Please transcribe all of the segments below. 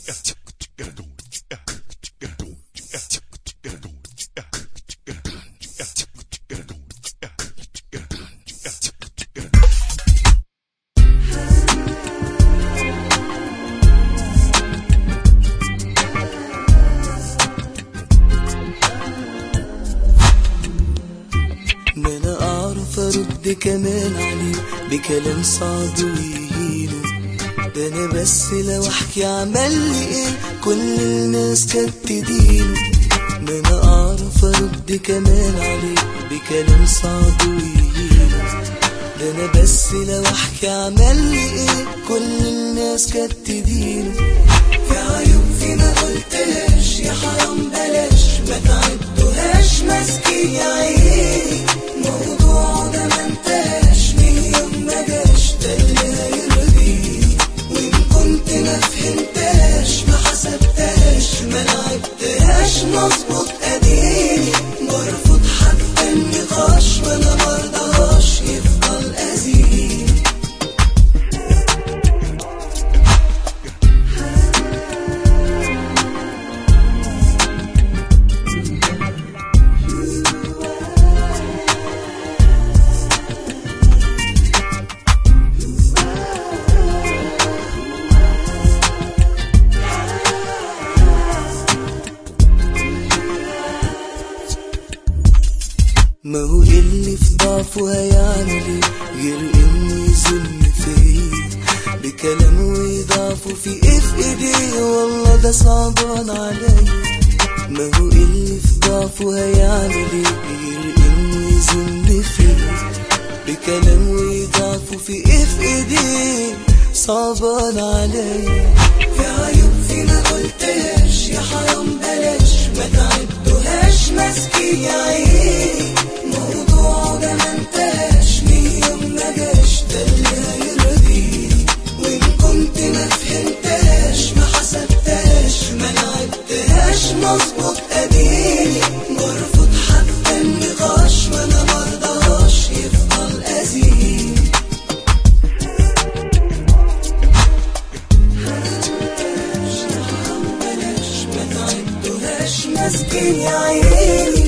ما انا اعرف ارد كمان عليه بكلام صعب ويهينه ده انا بس لو احكي عمل لي ايه كل الناس كانت تدينه ما انا اعرف ارد كمان عليه بكلام صعب ويهينه ده انا بس لو احكي عمل لي ايه كل الناس كانت تدينه في عيوب في ما قلتهاش يا حرام بلاش ما تعدوهاش مسكين يا عيني موضوع ده ما انتهاش من يوم ما جاش ده اللي هيرضيني وان كنت ما فهمتهاش ما حسبتهاش ما لعبتهاش مظبوط اديني برفض حتى النقاش وانا مرضاش يفضل اذيني ما هو اللي في ضعفه هيعمل ايه غير انه يذم فيا بكلامه ويضعفه في ايه في ايديه والله ده صعبان عليا ما هو اللي في ضعفه هيعمل ايه غير انه يذم فيا بكلامه ويضعفه في ايه في ايديه صعبان عليا في عيوب في ما قلتهاش يا حرام بلاش ما تعدوهاش مسكين يا عيني موضوع ده ما انتهاش من يوم ما جاش ده اللي هيرضيني وان كنت ما فهمتهاش ما حسبتهاش ما لعبتهاش مظبوط اديني برفض حتى النقاش وانا مرضاش يفضل اذيني بلاش ما تعدوهاش مسكين يا عيني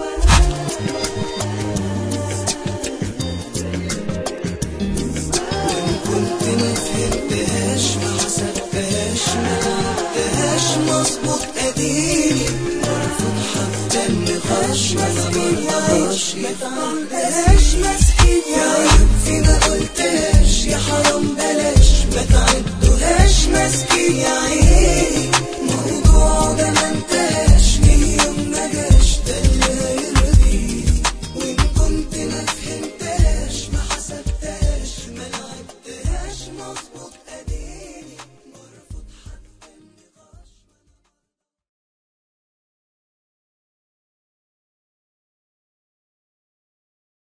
وإن كنت ما فهمتهاش ما حسبتهاش ما لعبتهاش مظبوط اديني برفض حتى النقاش مسكين يا عيني